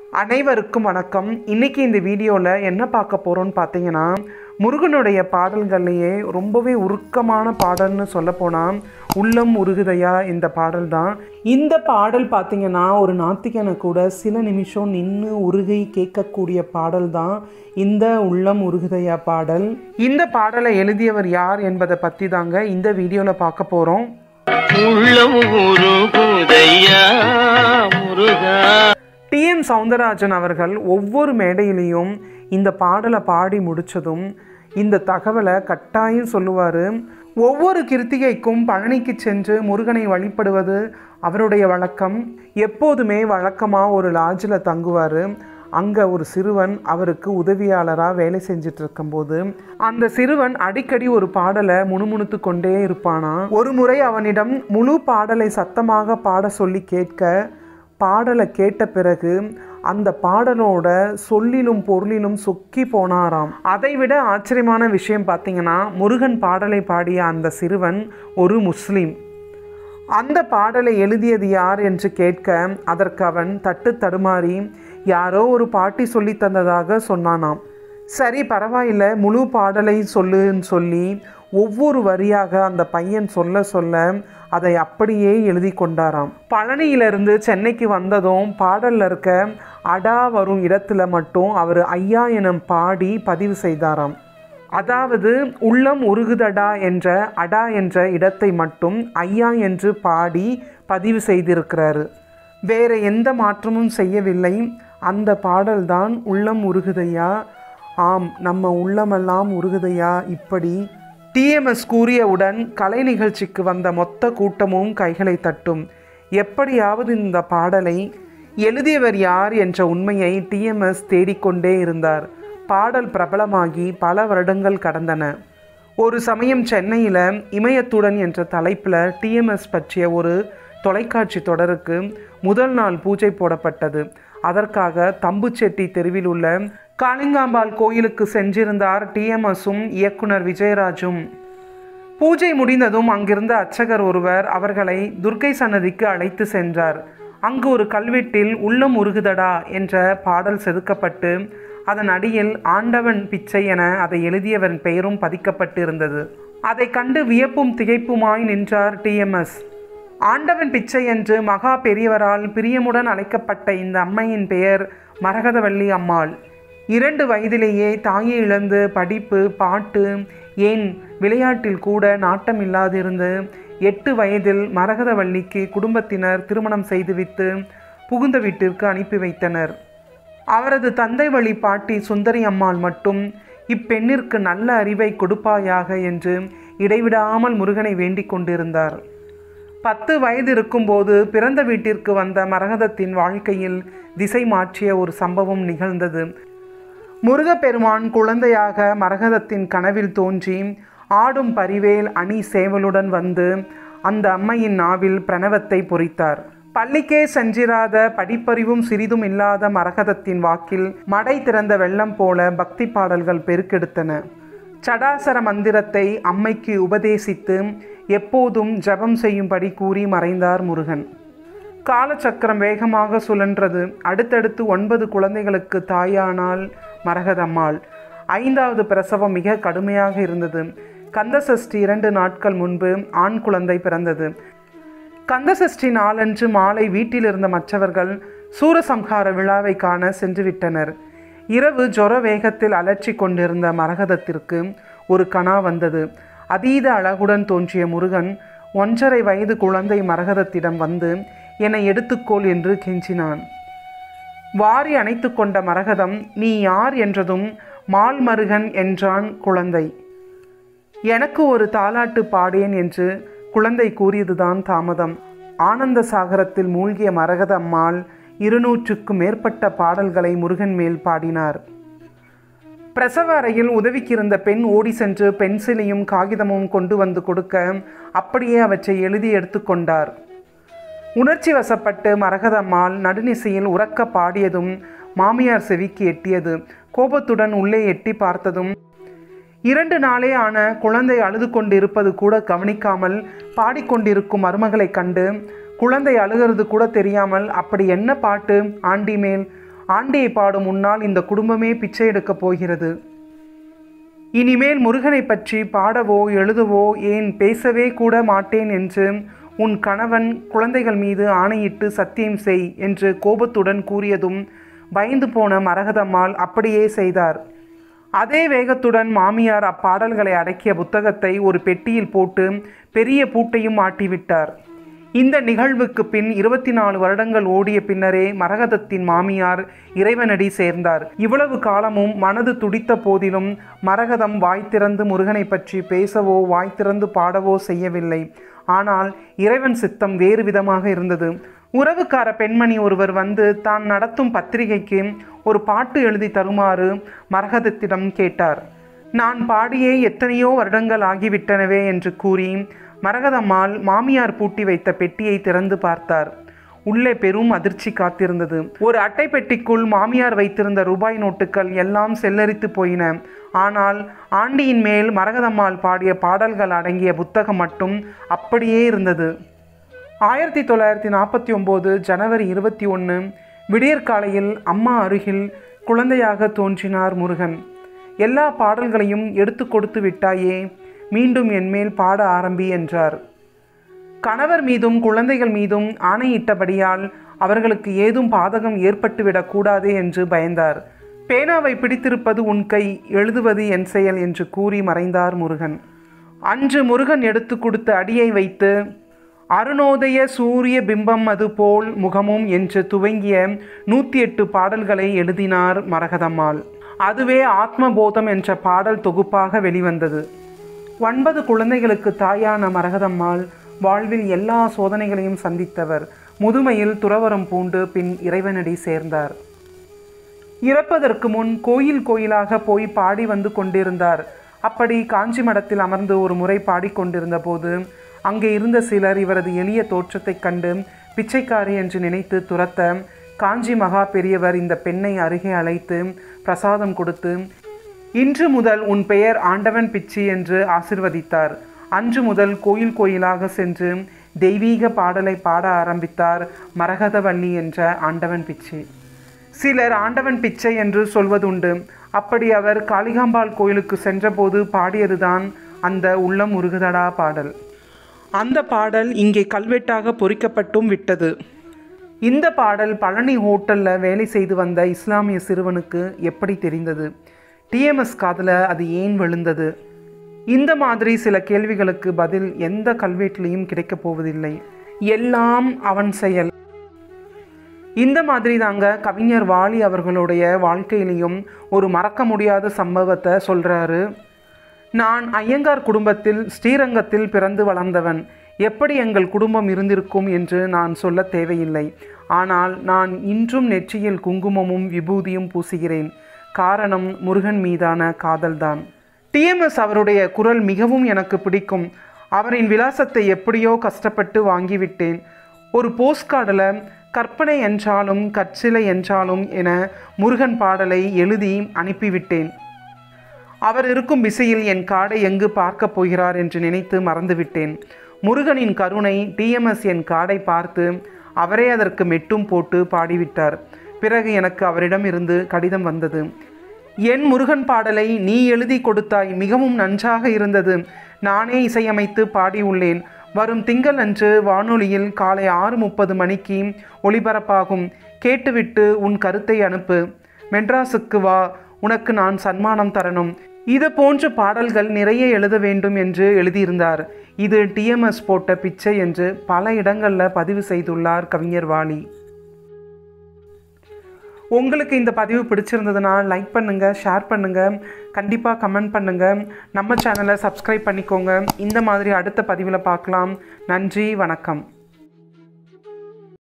அனைவருக்கும் வணக்கம் இன்னைக்கு இந்த வீடியோவில் என்ன பார்க்க போகிறோம்னு பார்த்தீங்கன்னா முருகனுடைய பாடல்கள்லையே ரொம்பவே உருக்கமான பாடல்னு சொல்லப்போனால் உள்ளம் உருகுதையா இந்த பாடல் தான் இந்த பாடல் பார்த்தீங்கன்னா ஒரு நாத்திகனை கூட சில நிமிஷம் நின்று உருகை கேட்கக்கூடிய பாடல் தான் இந்த உள்ளம் உருகுதையா பாடல் இந்த பாடலை எழுதியவர் யார் என்பதை பற்றி தாங்க இந்த வீடியோவில் பார்க்க போகிறோம் உள்ளம் உருகுதையா முருகா டிஎம் சவுந்தரராஜன் அவர்கள் ஒவ்வொரு மேடையிலையும் இந்த பாடலை பாடி முடித்ததும் இந்த தகவலை கட்டாயம் சொல்லுவார் ஒவ்வொரு கிருத்திகைக்கும் பழனிக்கு சென்று முருகனை வழிபடுவது அவருடைய வழக்கம் எப்போதுமே வழக்கமாக ஒரு லாட்ஜில் தங்குவார் அங்கே ஒரு சிறுவன் அவருக்கு உதவியாளராக வேலை செஞ்சுட்டு இருக்கும்போது அந்த சிறுவன் அடிக்கடி ஒரு பாடலை முணுமுணுத்து கொண்டே இருப்பானா ஒரு முறை அவனிடம் முழு பாடலை சத்தமாக பாட சொல்லி கேட்க பாடலை கேட்ட பிறகு அந்த பாடலோட சொல்லிலும் பொருளிலும் சொக்கி போனாராம் அதைவிட ஆச்சரியமான விஷயம் பார்த்தீங்கன்னா முருகன் பாடலை பாடிய அந்த சிறுவன் ஒரு முஸ்லீம் அந்த பாடலை எழுதியது யார் என்று கேட்க அதற்கு அவன் தட்டு தடுமாறி யாரோ ஒரு பாட்டி சொல்லி தந்ததாக சொன்னானாம் சரி பரவாயில்ல முழு பாடலை சொல்லுன்னு சொல்லி ஒவ்வொரு வரியாக அந்த பையன் சொல்ல சொல்ல அதை அப்படியே எழுதி கொண்டாராம் பழனியிலிருந்து சென்னைக்கு வந்ததும் பாடல்ல இருக்க அடா வரும் இடத்துல மட்டும் அவர் ஐயா எனும் பாடி பதிவு செய்தாராம் அதாவது உள்ளம் உருகுதடா என்ற அடா என்ற இடத்தை மட்டும் ஐயா என்று பாடி பதிவு செய்திருக்கிறாரு வேற எந்த மாற்றமும் செய்யவில்லை அந்த பாடல்தான் உள்ளம் உருகுதையா ஆம் நம்ம உள்ளமெல்லாம் உருகுதையா இப்படி டிஎம்எஸ் கூறியவுடன் கலை நிகழ்ச்சிக்கு வந்த மொத்த கூட்டமும் கைகளை தட்டும் எப்படியாவது இந்த பாடலை எழுதியவர் யார் என்ற உண்மையை டிஎம்எஸ் தேடிக்கொண்டே இருந்தார் பாடல் பிரபலமாகி பல வருடங்கள் கடந்தன ஒரு சமயம் சென்னையில் இமயத்துடன் என்ற தலைப்பில் டிஎம்எஸ் பற்றிய ஒரு தொலைக்காட்சி தொடருக்கு முதல் நாள் பூஜை போடப்பட்டது அதற்காக தம்புச்செட்டி தெருவில் உள்ள காளிங்காம்பாள் கோயிலுக்கு சென்றிருந்தார் டிஎம்எஸும் இயக்குனர் விஜயராஜும் பூஜை முடிந்ததும் அங்கிருந்த அர்ச்சகர் ஒருவர் அவர்களை துர்க்கை சன்னதிக்கு அழைத்து சென்றார் அங்கு ஒரு கல்வெட்டில் உள்ளம் உருகுதடா என்ற பாடல் செதுக்கப்பட்டு அதன் அடியில் ஆண்டவன் பிச்சை என அதை எழுதியவரின் பெயரும் பதிக்கப்பட்டு இருந்தது அதை கண்டு வியப்பும் திகைப்புமாய் நின்றார் டிஎம்எஸ் ஆண்டவன் பிச்சை என்று மகா பெரியவரால் பிரியமுடன் அழைக்கப்பட்ட இந்த அம்மையின் பெயர் மரகதவள்ளி அம்மாள் இரண்டு வயதிலேயே தாயை இழந்து படிப்பு பாட்டு ஏன் விளையாட்டில் கூட நாட்டம் இல்லாதிருந்து எட்டு வயதில் மரகதவள்ளிக்கு குடும்பத்தினர் திருமணம் செய்துவித்து புகுந்த வீட்டிற்கு அனுப்பி வைத்தனர் அவரது தந்தை வழி பாட்டி சுந்தரி அம்மாள் மட்டும் இப்பெண்ணிற்கு நல்ல அறிவை கொடுப்பாயாக என்று இடைவிடாமல் முருகனை வேண்டிக் கொண்டிருந்தார் பத்து வயது இருக்கும்போது பிறந்த வீட்டிற்கு வந்த மரகதத்தின் வாழ்க்கையில் திசை மாற்றிய ஒரு சம்பவம் நிகழ்ந்தது முருகப்பெருமான் குழந்தையாக மரகதத்தின் கனவில் தோன்றி ஆடும் பரிவேல் அணி சேவலுடன் வந்து அந்த அம்மையின் நாவில் பிரணவத்தை பொறித்தார் பள்ளிக்கே சென்றிராத படிப்பறிவும் சிறிதும் இல்லாத மரகதத்தின் வாக்கில் மடை திறந்த வெள்ளம் போல பக்தி பாடல்கள் பெருக்கெடுத்தன சடாசர மந்திரத்தை அம்மைக்கு உபதேசித்து எப்போதும் ஜபம் செய்யும்படி கூறி மறைந்தார் முருகன் காலச்சக்கரம் வேகமாக சுழன்றது அடுத்தடுத்து ஒன்பது குழந்தைகளுக்கு தாயானால் மரகதம்மாள் ஐந்தாவது பிரசவம் மிக கடுமையாக இருந்தது கந்தசஷ்டி இரண்டு நாட்கள் முன்பு ஆண் குழந்தை பிறந்தது கந்தசஷ்டி நாளன்று மாலை வீட்டில் இருந்த மற்றவர்கள் சூரசம்ஹார விழாவை காண சென்றுவிட்டனர் இரவு ஜொர வேகத்தில் அலற்றி கொண்டிருந்த மரகதத்திற்கு ஒரு கணா வந்தது அதீத அழகுடன் தோன்றிய முருகன் ஒன்றரை வயது குழந்தை மரகதத்திடம் வந்து என்னை எடுத்துக்கோள் என்று கெஞ்சினான் வாரி அணைத்து கொண்ட மரகதம் நீ யார் என்றதும் மால் மருகன் என்றான் குழந்தை எனக்கு ஒரு தாலாட்டு பாடேன் என்று குழந்தை கூறியதுதான் தாமதம் ஆனந்த சாகரத்தில் மூழ்கிய மரகத அம்மாள் இருநூற்றுக்கும் மேற்பட்ட பாடல்களை முருகன் மேல் பாடினார் பிரசவ அறையில் உதவிக்கு இருந்த பெண் ஓடி சென்று பென்சிலையும் காகிதமும் கொண்டு வந்து கொடுக்க அப்படியே அவற்றை எழுதி எடுத்துக்கொண்டார் உணர்ச்சி வசப்பட்டு மரகதம்மாள் நடுநிசையில் உறக்க பாடியதும் மாமியார் செவிக்கு எட்டியது கோபத்துடன் உள்ளே எட்டி பார்த்ததும் இரண்டு நாளே ஆன குழந்தை அழுது கொண்டிருப்பது கூட கவனிக்காமல் பாடிக்கொண்டிருக்கும் மருமகளைக் கண்டு குழந்தை அழுகிறது கூட தெரியாமல் அப்படி என்ன பாட்டு ஆண்டி மேல் ஆண்டியை பாடும் முன்னால் இந்த குடும்பமே பிச்சை எடுக்கப் போகிறது இனிமேல் முருகனை பற்றி பாடவோ எழுதவோ ஏன் பேசவே கூட மாட்டேன் என்று உன் கணவன் குழந்தைகள் மீது ஆணையிட்டு சத்தியம் செய் என்று கோபத்துடன் கூறியதும் பயந்து போன மரகதம்மாள் அப்படியே செய்தார் அதே வேகத்துடன் மாமியார் அப்பாடல்களை அடக்கிய புத்தகத்தை ஒரு பெட்டியில் போட்டு பெரிய பூட்டையும் மாட்டிவிட்டார் இந்த நிகழ்வுக்கு பின் இருபத்தி நாலு வருடங்கள் ஓடிய பின்னரே மரகதத்தின் மாமியார் இறைவனடி சேர்ந்தார் இவ்வளவு காலமும் மனது துடித்த போதிலும் மரகதம் வாய் திறந்து முருகனை பற்றி பேசவோ வாய் திறந்து பாடவோ செய்யவில்லை ஆனால் இறைவன் சித்தம் வேறு விதமாக இருந்தது உறவுக்கார பெண்மணி ஒருவர் வந்து தான் நடத்தும் பத்திரிகைக்கு ஒரு பாட்டு எழுதி தருமாறு மரகதத்திடம் கேட்டார் நான் பாடியே எத்தனையோ வருடங்கள் ஆகிவிட்டனவே என்று கூறி மரகதம்மாள் மாமியார் பூட்டி வைத்த பெட்டியை திறந்து பார்த்தார் உள்ளே பெரும் அதிர்ச்சி காத்திருந்தது ஒரு அட்டை பெட்டிக்குள் மாமியார் வைத்திருந்த ரூபாய் நோட்டுகள் எல்லாம் செல்லரித்து போயின ஆனால் ஆண்டியின் மேல் மரகதம்மாள் பாடிய பாடல்கள் அடங்கிய புத்தகம் மட்டும் அப்படியே இருந்தது ஆயிரத்தி தொள்ளாயிரத்தி நாற்பத்தி ஒம்பது ஜனவரி இருபத்தி ஒன்று விடியற்காலையில் அம்மா அருகில் குழந்தையாக தோன்றினார் முருகன் எல்லா பாடல்களையும் எடுத்து கொடுத்து விட்டாயே மீண்டும் என்மேல் பாட ஆரம்பி என்றார் கணவர் மீதும் குழந்தைகள் மீதும் ஆணையிட்டபடியால் அவர்களுக்கு ஏதும் பாதகம் ஏற்பட்டுவிடக் கூடாது என்று பயந்தார் பேனாவை பிடித்திருப்பது உன் கை எழுதுவது என் செயல் என்று கூறி மறைந்தார் முருகன் அன்று முருகன் எடுத்து கொடுத்த அடியை வைத்து அருணோதய சூரிய பிம்பம் அது போல் முகமும் என்று துவங்கிய நூற்றி எட்டு பாடல்களை எழுதினார் மரகதம்மாள் அதுவே ஆத்மபோதம் என்ற பாடல் தொகுப்பாக வெளிவந்தது ஒன்பது குழந்தைகளுக்கு தாயான மரகதம்மாள் வாழ்வில் எல்லா சோதனைகளையும் சந்தித்தவர் முதுமையில் துறவரம் பூண்டு பின் இறைவனடி சேர்ந்தார் இறப்பதற்கு முன் கோயில் கோயிலாக போய் பாடி வந்து கொண்டிருந்தார் அப்படி காஞ்சி மடத்தில் அமர்ந்து ஒரு முறை பாடிக்கொண்டிருந்த போது அங்கே இருந்த சிலர் இவரது எளிய தோற்றத்தைக் கண்டு பிச்சைக்காரி என்று நினைத்து துரத்த காஞ்சி மகா பெரியவர் இந்த பெண்ணை அருகே அழைத்து பிரசாதம் கொடுத்து இன்று முதல் உன் பெயர் ஆண்டவன் பிச்சி என்று ஆசிர்வதித்தார் அன்று முதல் கோயில் கோயிலாக சென்று தெய்வீக பாடலை பாட ஆரம்பித்தார் மரகதவள்ளி என்ற ஆண்டவன் பிச்சி சிலர் ஆண்டவன் பிச்சை என்று சொல்வதுண்டு அப்படி அவர் காளிகாம்பாள் கோயிலுக்கு சென்றபோது பாடியதுதான் அந்த உள்ளம் உருகுதடா பாடல் அந்த பாடல் இங்கே கல்வெட்டாக பொறிக்கப்பட்டும் விட்டது இந்த பாடல் பழனி ஹோட்டலில் வேலை செய்து வந்த இஸ்லாமிய சிறுவனுக்கு எப்படி தெரிந்தது டிஎம்எஸ் காதில் அது ஏன் விழுந்தது இந்த மாதிரி சில கேள்விகளுக்கு பதில் எந்த கல்வெட்டிலையும் கிடைக்கப் போவதில்லை எல்லாம் அவன் செயல் இந்த மாதிரி தாங்க கவிஞர் வாலி அவர்களுடைய வாழ்க்கையிலையும் ஒரு மறக்க முடியாத சம்பவத்தை சொல்கிறாரு நான் ஐயங்கார் குடும்பத்தில் ஸ்ரீரங்கத்தில் பிறந்து வளர்ந்தவன் எப்படி எங்கள் குடும்பம் இருந்திருக்கும் என்று நான் சொல்ல தேவையில்லை ஆனால் நான் இன்றும் நெற்றியில் குங்குமமும் விபூதியும் பூசுகிறேன் காரணம் முருகன் மீதான காதல்தான் டிஎம்எஸ் அவருடைய குரல் மிகவும் எனக்கு பிடிக்கும் அவரின் விலாசத்தை எப்படியோ கஷ்டப்பட்டு வாங்கிவிட்டேன் ஒரு போஸ்ட்கார்டில் கற்பனை என்றாலும் கற்சிலை என்றாலும் என முருகன் பாடலை எழுதி அனுப்பிவிட்டேன் அவர் இருக்கும் பிசையில் என் காடை எங்கு பார்க்கப் போகிறார் என்று நினைத்து மறந்துவிட்டேன் முருகனின் கருணை டிஎம்எஸ் என் காடை பார்த்து அவரே அதற்கு மெட்டும் போட்டு பாடிவிட்டார் பிறகு எனக்கு அவரிடம் இருந்து கடிதம் வந்தது என் முருகன் பாடலை நீ எழுதி கொடுத்தாய் மிகவும் நன்றாக இருந்தது நானே இசையமைத்து பாடியுள்ளேன் வரும் திங்கள் அன்று வானொலியில் காலை ஆறு முப்பது மணிக்கு ஒளிபரப்பாகும் கேட்டுவிட்டு உன் கருத்தை அனுப்பு மெட்ராஸுக்கு வா உனக்கு நான் சன்மானம் தரணும் இது போன்ற பாடல்கள் நிறைய எழுத வேண்டும் என்று எழுதியிருந்தார் இது டிஎம்எஸ் போட்ட பிச்சை என்று பல இடங்களில் பதிவு செய்துள்ளார் கவிஞர் வாலி உங்களுக்கு இந்த பதிவு பிடிச்சிருந்ததுன்னா லைக் பண்ணுங்கள் ஷேர் பண்ணுங்கள் கண்டிப்பாக கமெண்ட் பண்ணுங்கள் நம்ம சேனலை சப்ஸ்கிரைப் பண்ணிக்கோங்க இந்த மாதிரி அடுத்த பதிவில் பார்க்கலாம் நன்றி வணக்கம்